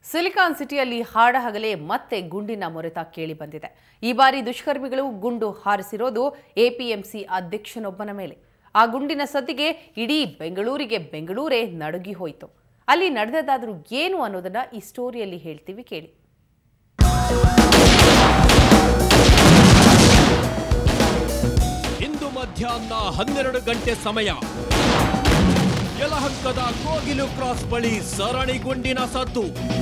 silicon ಸಿಟಿಯಲ್ಲಿ ಹಾಡಹಗಲೇ ಮತ್ತೆ ಗುಂಡಿನ ಮೊರೆತ ಕೇಳಿ ಬಂದಿದೆ ಈ ಬಾರಿ ದುಷ್ಕರ್ಮಿಗಳು ಗುಂಡು ಹಾರಿಸಿರೋದು ಎಪಿಎಂಸಿ ಅಧ್ಯಕ್ಷನೊಬ್ಬನ ಮೇಲೆ ಆ ಗುಂಡಿನ ಸದ್ದಿಗೆ ಇಡೀ ಬೆಂಗಳೂರಿಗೆ ಬೆಂಗಳೂರೇ ನಡುಗಿ ಹೋಯಿತು ಅಲ್ಲಿ ನಡೆದದಾದ್ರೂ ಏನು ಅನ್ನೋದನ್ನ ಈ ಸ್ಟೋರಿಯಲ್ಲಿ ಹೇಳ್ತೀವಿ ಕೇಳಿ ಇಂದು ಮಧ್ಯಾಹ್ನ ಹನ್ನೆರಡು ಗಂಟೆ ಸಮಯ ಯಲಹಂಕದ ಕೋಗಿಲು ಕ್ರಾಸ್ ಬಳಿ ಸರಣಿ ಗುಂಡಿನ ಸದ್ದು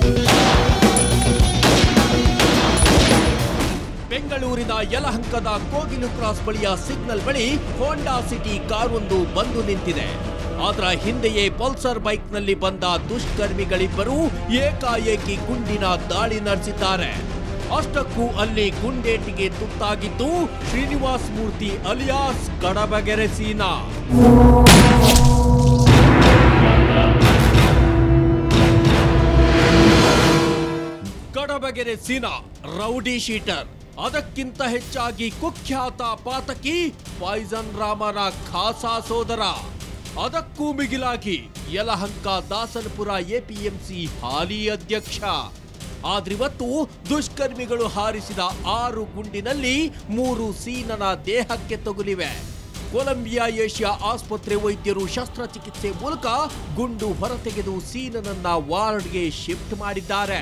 ಬೆಂಗಳೂರಿನ ಯಲಹಂಕದ ಕೋಗಿಲು ಕ್ರಾಸ್ ಬಳಿಯ ಸಿಗ್ನಲ್ ಬಳಿ ಹೋಂಡಾ ಸಿಟಿ ಕಾರೊಂದು ಬಂದು ನಿಂತಿದೆ ಅದರ ಹಿಂದೆಯೇ ಪಲ್ಸರ್ ಬೈಕ್ನಲ್ಲಿ ಬಂದ ದುಷ್ಕರ್ಮಿಗಳಿಬ್ಬರು ಏಕಾಏಕಿ ಗುಂಡಿನ ದಾಳಿ ನಡೆಸಿದ್ದಾರೆ ಅಷ್ಟಕ್ಕೂ ಅಲ್ಲಿ ಗುಂಡೇಟಿಗೆ ತುತ್ತಾಗಿದ್ದು Srinivas Murthy alias Kadabagere Seena Kadabagere Seena rowdy sheeter ಅದಕ್ಕಿಂತ ಹೆಚ್ಚಾಗಿ ಕುಖ್ಯಾತ ಪಾತಕಿ ಪಾಯ್ಸನ್ ರಾಮನ ಖಾಸಾ ಸೋದರ ಅದಕ್ಕೂ ಮಿಗಿಲಾಗಿ ಯಲಹಂಕ ದಾಸನಪುರ ಎಪಿಎಂಸಿ ಹಾಲಿ ಅಧ್ಯಕ್ಷ ಆದ್ರಿವತ್ತು ದುಷ್ಕರ್ಮಿಗಳು ಹಾರಿಸಿದ ಆರು ಗುಂಡಿನಲ್ಲಿ ಮೂರು ಸೀನನ ದೇಹಕ್ಕೆ ತಗುಲಿವೆ ಕೊಲಂಬಿಯಾ ಏಷ್ಯಾ ಆಸ್ಪತ್ರೆ ವೈದ್ಯರು ಶಸ್ತ್ರಚಿಕಿತ್ಸೆ ಮೂಲಕ ಗುಂಡು ಹೊರತೆಗೆದು ಸೀನನನ್ನ ವಾರ್ಡ್ಗೆ ಶಿಫ್ಟ್ ಮಾಡಿದ್ದಾರೆ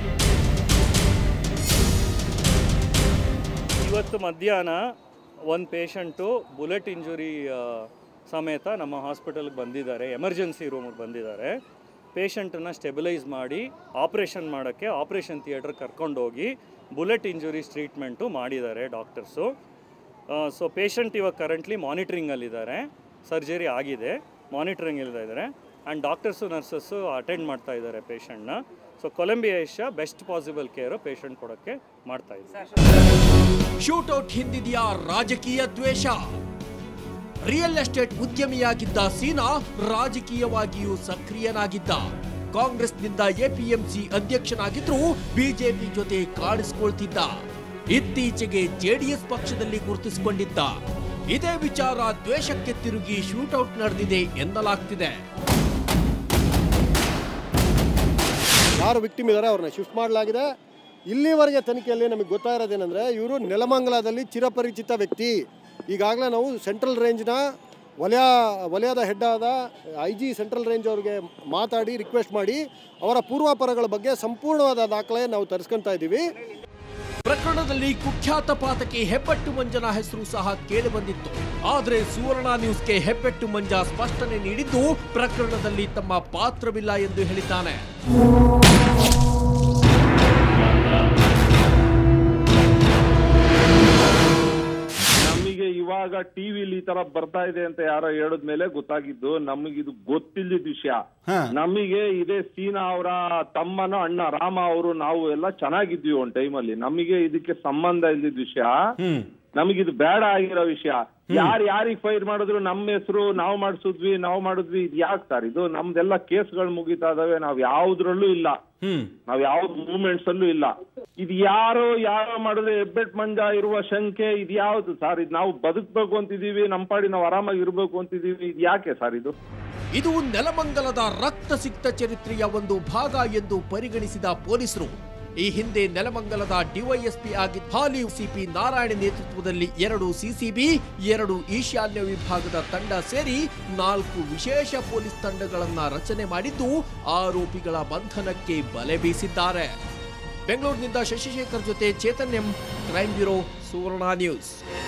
ಇವತ್ತು ಮಧ್ಯಾಹ್ನ ಒಂದು ಪೇಷಂಟು ಬುಲೆಟ್ ಇಂಜುರಿ ಸಮೇತ ನಮ್ಮ ಹಾಸ್ಪಿಟಲ್ಗೆ ಬಂದಿದ್ದಾರೆ ಎಮರ್ಜೆನ್ಸಿ ರೂಮಿಗೆ ಬಂದಿದ್ದಾರೆ ಪೇಷಂಟನ್ನು ಸ್ಟೆಬಿಲೈಸ್ ಮಾಡಿ ಆಪ್ರೇಷನ್ ಮಾಡೋಕ್ಕೆ ಆಪ್ರೇಷನ್ ಥಿಯೇಟ್ರ್ ಕರ್ಕೊಂಡೋಗಿ ಬುಲೆಟ್ ಇಂಜುರೀಸ್ ಟ್ರೀಟ್ಮೆಂಟು ಮಾಡಿದ್ದಾರೆ ಡಾಕ್ಟರ್ಸು ಸೊ ಪೇಷಂಟ್ ಇವಾಗ ಕರೆಂಟ್ಲಿ ಮಾನಿಟ್ರಿಂಗಲ್ಲಿದ್ದಾರೆ ಸರ್ಜರಿ ಆಗಿದೆ ಮಾನಿಟ್ರಿಂಗ್ ಇದ್ದಾರೆ ಆ್ಯಂಡ್ ಡಾಕ್ಟರ್ಸು ನರ್ಸಸ್ಸು ಅಟೆಂಡ್ ಮಾಡ್ತಾ ಇದ್ದಾರೆ ಪೇಷಂಟ್ನ so Columbia Asia best possible care patient ಕೊಡೋಕ್ಕೆ ಮಾಡ್ತಾ ಇದ್ದಾರೆ ಶೂಟೌಟ್ ಹಿಂದಿದೆಯಾ ರಾಜಕೀಯ ದ್ವೇಷ ರಿಯಲ್ ಎಸ್ಟೇಟ್ ಉದ್ಯಮಿಯಾಗಿದ್ದ ಸೀನಾ ರಾಜಕೀಯವಾಗಿಯೂ ಸಕ್ರಿಯನಾಗಿದ್ದ ಕಾಂಗ್ರೆಸ್ನಿಂದ ಎಪಿಎಂಸಿ ಅಧ್ಯಕ್ಷನಾಗಿದ್ರೂ ಬಿಜೆಪಿ ಜೊತೆ ಕಾಣಿಸಿಕೊಳ್ತಿದ್ದ ಇತ್ತೀಚೆಗೆ ಜೆಡಿಎಸ್ ಪಕ್ಷದಲ್ಲಿ ಗುರುತಿಸಿಕೊಂಡಿದ್ದ ಇದೇ ವಿಚಾರ ದ್ವೇಷಕ್ಕೆ ತಿರುಗಿ ಶೂಟೌಟ್ ನಡೆದಿದೆ ಎನ್ನಲಾಗ್ತಿದೆ ಯಾರು ವಿಕ್ಟಿಮ್ ಇದ್ದಾರೆ ಅವ್ರನ್ನ ಶಿಫ್ಟ್ ಮಾಡಲಾಗಿದೆ ಇಲ್ಲಿವರೆಗೆ ತನಿಖೆಯಲ್ಲಿ ನಮಗೆ ಗೊತ್ತಾಗಿರೋದೇನೆಂದರೆ ಇವರು ನೆಲಮಂಗಲದಲ್ಲಿ ಚಿರಪರಿಚಿತ ವ್ಯಕ್ತಿ ಈಗಾಗಲೇ ನಾವು ಸೆಂಟ್ರಲ್ ರೇಂಜ್ನ ವಲಯ ವಲಯದ ಹೆಡ್ ಆದ ಐ ಜಿ ಸೆಂಟ್ರಲ್ ರೇಂಜ್ ಅವ್ರಿಗೆ ಮಾತಾಡಿ ರಿಕ್ವೆಸ್ಟ್ ಮಾಡಿ ಅವರ ಪೂರ್ವಾಪರಗಳ ಬಗ್ಗೆ ಸಂಪೂರ್ಣವಾದ ದಾಖಲೆ ನಾವು ತರಿಸ್ಕೊತಾ ಇದ್ದೀವಿ ಪ್ರಕರಣದಲ್ಲಿ ಕುಖ್ಯಾತ ಪಾತಕಿ ಹೆಬ್ಬೆಟ್ಟು ಮಂಜನ ಹೆಸರು ಸಹ ಕೇಳಿಬಂದಿತ್ತು ಆದರೆ ಸುವರ್ಣ ನ್ಯೂಸ್ಗೆ ಹೆಬ್ಬೆಟ್ಟು ಮಂಜ ಸ್ಪಷ್ಟನೆ ನೀಡಿದ್ದು ಪ್ರಕರಣದಲ್ಲಿ ತಮ್ಮ ಪಾತ್ರವಿಲ್ಲ ಎಂದು ಹೇಳಿದ್ದಾನೆ ನಮಗೆ ಇವಾಗ ಟಿವಿಲಿ ಈ ತರ ಬರ್ತಾ ಇದೆ ಅಂತ ಯಾರೋ ಹೇಳಿದ್ಮೇಲೆ ಗೊತ್ತಾಗಿದ್ದು ನಮಗಿದು ಗೊತ್ತಿಲ್ಲದ ವಿಷಯ ನಮಗೆ ಇದೇ ಸೀನಾ ಅವರ ತಮ್ಮನ ಅಣ್ಣ ರಾಮ ಅವರು ನಾವು ಎಲ್ಲ ಚೆನ್ನಾಗಿದ್ವಿ ಒಂದ್ ಟೈಮಲ್ಲಿ ನಮಗೆ ಇದಕ್ಕೆ ಸಂಬಂಧ ಇಲ್ದಿದ್ ವಿಷಯ ನಮಗಿದು ಬೇಡ ಆಗಿರೋ ವಿಷಯ ಯಾರ್ ಯಾರಿಗ್ ಫೈರ್ ಮಾಡಿದ್ರು ನಮ್ಮ ಹೆಸರು ನಾವು ಮಾಡಿಸಿದ್ವಿ ನಾವು ಮಾಡಿದ್ವಿ ಇದು ಯಾಕೆ ಸರ್ ಇದು ನಮ್ದೆಲ್ಲ ಕೇಸ್ಗಳು ಮುಗಿತಾ ಇದಾವೆ ನಾವ್ ಯಾವ್ದ್ರಲ್ಲೂ ಇಲ್ಲ ನಾವ್ ಯಾವ ಮೂವ್ಮೆಂಟ್ಸ್ ಅಲ್ಲೂ ಇಲ್ಲ ಇದು ಯಾರೋ ಯಾರೋ ಮಾಡಿದ್ರೆ ಹೆಬ್ಬೆಟ್ ಮಂಜ ಇರುವ ಶಂಕೆ ಇದು ಯಾವ್ದು ಸರ್ ಇದು ನಾವು ಬದುಕ್ಬೇಕು ಅಂತಿದೀವಿ ನಮ್ಮ ಪಾಡಿ ನಾವು ಆರಾಮಾಗಿ ಇರ್ಬೇಕು ಅಂತಿದೀವಿ ಇದು ಯಾಕೆ ಸರ್ ಇದು ಇದು ನೆಲಮಂಗಲದ ರಕ್ತ ಸಿಕ್ತ ಚರಿತ್ರೆಯ ಒಂದು ಭಾಗ ಎಂದು ಪರಿಗಣಿಸಿದ ಪೊಲೀಸರು ಈ ಹಿಂದೆ ನೆಲಮಂಗಲದ ಡಿವೈಎಸ್ಪಿ ಆಗಿದ್ದ ಹಾಲಿ ಸಿಪಿ ನಾರಾಯಣ ನೇತೃತ್ವದಲ್ಲಿ ಎರಡು ಸಿಸಿಬಿ ಎರಡು ಈಶಾನ್ಯ ವಿಭಾಗದ ತಂಡ ಸೇರಿ ನಾಲ್ಕು ವಿಶೇಷ ಪೊಲೀಸ್ ತಂಡಗಳನ್ನ ರಚನೆ ಮಾಡಿದ್ದು ಆರೋಪಿಗಳ ಬಂಧನಕ್ಕೆ ಬಲೆ ಬೀಸಿದ್ದಾರೆ ಬೆಂಗಳೂರಿನಿಂದ ಶಶಿಶೇಖರ್ ಜೊತೆ Chetan M crime bureau Suvarna news